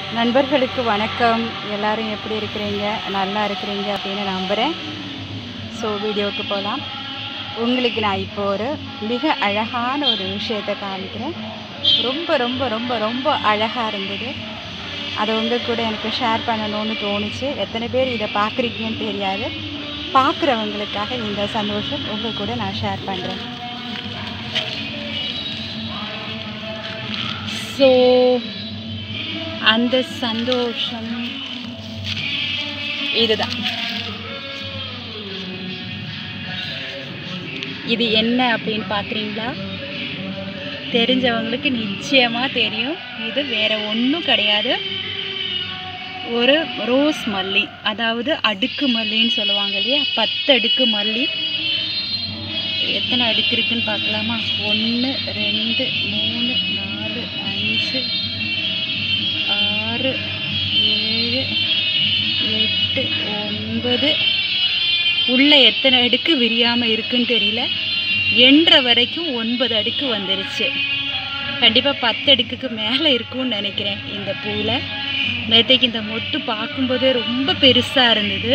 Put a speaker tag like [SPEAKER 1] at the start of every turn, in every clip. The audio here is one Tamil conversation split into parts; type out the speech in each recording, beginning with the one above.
[SPEAKER 1] நண்பர்களுக்கு வணக்கம் எல்லாரும் எப்படி இருக்கிறீங்க நல்லா இருக்கிறீங்க அப்படின்னு நம்புகிறேன் ஸோ வீடியோவுக்கு போகலாம் உங்களுக்கு நான் இப்போ ஒரு மிக அழகான ஒரு விஷயத்தை காமிக்கிறேன் ரொம்ப ரொம்ப ரொம்ப ரொம்ப அழகாக இருந்தது அதை உங்கள் கூட எனக்கு ஷேர் பண்ணணும்னு தோணுச்சு எத்தனை பேர் இதை பார்க்குறீங்கன்னு தெரியாது பார்க்குறவங்களுக்காக இந்த சந்தோஷம் உங்கள் கூட நான் ஷேர் பண்ணுறேன் ஸோ அந்த சந்தோஷம் இதுதான் இது என்ன அப்படின்னு பார்க்குறீங்களா தெரிஞ்சவங்களுக்கு நிச்சயமாக தெரியும் இது வேற ஒன்றும் கிடையாது ஒரு ரோஸ் மல்லி அதாவது அடுக்கு மல்லின்னு சொல்லுவாங்க இல்லையா பத்து அடுக்கு மல்லி எத்தனை அடுக்கு இருக்குன்னு பார்க்கலாமா ஒன்று ரெண்டு மூணு நாலு அஞ்சு ஆறு ஏழு எட்டு ஒன்பது உள்ள எத்தனை அடுக்கு விரியாமல் இருக்குன்னு தெரியல எண்ற வரைக்கும் ஒன்பது அடுக்கு வந்துருச்சு கண்டிப்பாக பத்து அடுக்குக்கு மேலே இருக்கும்னு நினைக்கிறேன் இந்த பூவில் நேற்றைக்கு இந்த மொட்டு பார்க்கும்போதே ரொம்ப பெருசாக இருந்தது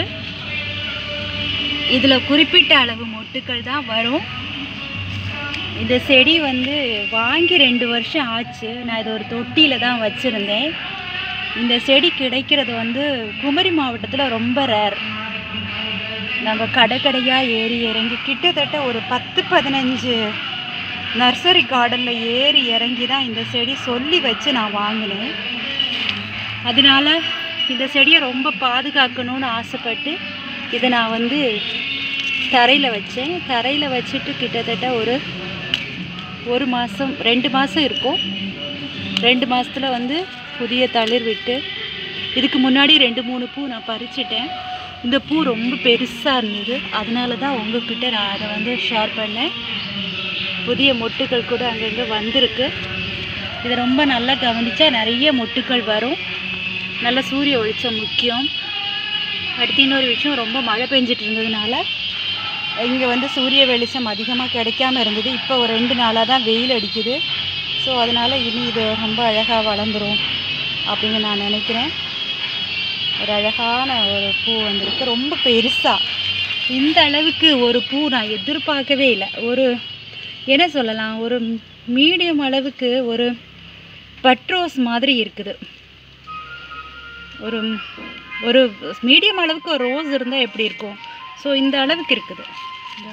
[SPEAKER 1] இதில் குறிப்பிட்ட அளவு மொட்டுக்கள் தான் வரும் இந்த செடி வந்து வாங்கி ரெண்டு வருஷம் ஆச்சு நான் இது ஒரு தொட்டியில் தான் வச்சுருந்தேன் இந்த செடி கிடைக்கிறது வந்து குமரி மாவட்டத்தில் ரொம்ப ரேர் நம்ம கடை கடையாக ஏறி இறங்கி கிட்டத்தட்ட ஒரு பத்து பதினஞ்சு நர்சரி கார்டனில் ஏறி இறங்கி தான் இந்த செடி சொல்லி வச்சு நான் வாங்கினேன் அதனால இந்த செடியை ரொம்ப பாதுகாக்கணும்னு ஆசைப்பட்டு இதை நான் வந்து தரையில் வச்சேன் தரையில் வச்சுட்டு கிட்டத்தட்ட ஒரு ஒரு மாதம் ரெண்டு மாதம் இருக்கும் ரெண்டு மாதத்தில் வந்து புதிய தளிர் விட்டு இதுக்கு முன்னாடி ரெண்டு மூணு பூ நான் பறிச்சிட்டேன் இந்த பூ ரொம்ப பெருசாக இருந்தது அதனால தான் உங்ககிட்ட நான் அதை வந்து ஷேர் பண்ணேன் புதிய மொட்டுக்கள் கூட அங்கங்கே வந்திருக்கு இதை ரொம்ப நல்லா கவனித்தா நிறைய மொட்டுக்கள் வரும் நல்ல சூரிய வெளிச்சம் முக்கியம் அடுத்து இன்னொரு விஷயம் ரொம்ப மழை பெஞ்சிட்டு இருந்ததுனால இங்கே வந்து சூரிய வெளிச்சம் அதிகமாக கிடைக்காம இருந்தது இப்போ ஒரு ரெண்டு நாளாக தான் வெயில் அடிக்குது ஸோ அதனால் இனி இது ரொம்ப அழகாக வளர்ந்துரும் அப்படின்னு நான் நினைக்கிறேன் ஒரு அழகான ஒரு பூ வந்திருக்கு ரொம்ப பெருசாக இந்த அளவுக்கு ஒரு பூ நான் எதிர்பார்க்கவே இல்லை ஒரு என்ன சொல்லலாம் ஒரு மீடியம் அளவுக்கு ஒரு பட்ரோஸ் மாதிரி இருக்குது ஒரு ஒரு மீடியம் அளவுக்கு ஒரு ரோஸ் இருந்தால் எப்படி இருக்கும் ஸோ இந்த அளவுக்கு இருக்குது இந்த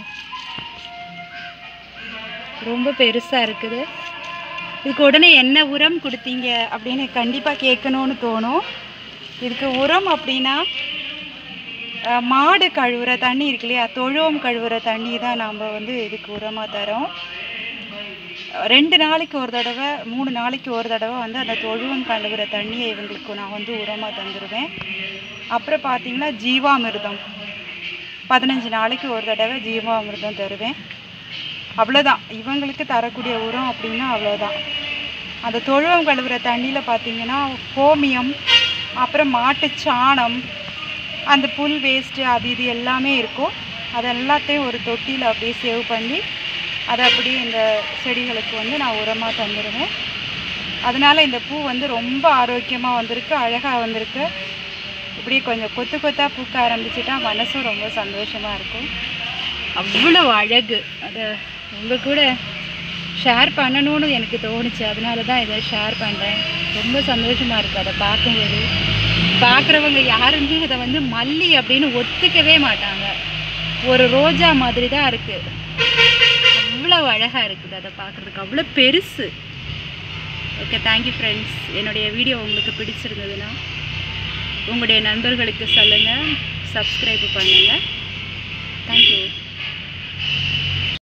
[SPEAKER 1] ரொம்ப பெருசாக இருக்குது இதுக்கு உடனே என்ன உரம் கொடுத்தீங்க அப்படின்னு கண்டிப்பாக கேட்கணும்னு தோணும் இதுக்கு உரம் அப்படின்னா அஹ், மாடு கழுவுற தண்ணி இருக்கு இல்லையா தொழுவம் கழுவுற தண்ணி தான் நாம் வந்து இதுக்கு உரமாக தரோம் ரெண்டு நாளைக்கு ஒரு தடவை மூணு நாளைக்கு ஒரு தடவை வந்து அந்த தொழுவம் கழுவுற தண்ணியை இவங்களுக்கு நான் வந்து உரமாக தந்துடுவேன் அப்புறம் பார்த்தீங்கன்னா ஜீவாமிர்தம் பதினஞ்சு நாளைக்கு ஒரு தடவை ஜீவாமிர்தம் தருவேன் அவ்வளோதான் இவங்களுக்கு தரக்கூடிய உரம் அப்படின்னா அவ்வளோதான் அந்த தொழுவம் கழுவுற தண்ணியில் பார்த்தீங்கன்னா கோமியம் அப்புறம் மாட்டு சாணம் அந்த புல் வேஸ்ட்டு அது இது எல்லாமே இருக்கும் அது எல்லாத்தையும் ஒரு தொட்டியில் அப்படியே சேவ் பண்ணி அதை அப்படியே இந்த செடிகளுக்கு வந்து நான் உரமாக தந்துடுவேன் அதனால இந்த பூ வந்து ரொம்ப ஆரோக்கியமாக வந்திருக்கு அழகாக வந்திருக்கு இப்படி கொஞ்சம் கொத்து கொத்தாக பூக்க ஆரம்பிச்சிட்டா மனசும் ரொம்ப சந்தோஷமாக இருக்கும் அவ்வளோ அழகு அதை உங்கள் கூட ஷேர் பண்ணணும்னு எனக்கு தோணுச்சு அதனால தான் இதை ஷேர் பண்ணுறேன் ரொம்ப சந்தோஷமாக இருக்குது அதை பார்க்கும்போது பார்க்குறவங்க யாருமே இதை வந்து மல்லி அப்படின்னு ஒத்துக்கவே மாட்டாங்க ஒரு ரோஜா மாதிரி தான் இருக்குது அவ்வளோ அழகாக இருக்குது அதை பார்க்குறதுக்கு அவ்வளோ பெருசு ஓகே தேங்க்யூ ஃப்ரெண்ட்ஸ் என்னுடைய வீடியோ உங்களுக்கு பிடிச்சிருந்ததுன்னா உங்களுடைய நண்பர்களுக்கு சொல்லுங்கள் சப்ஸ்கிரைப் பண்ணுங்கள் தேங்க்யூ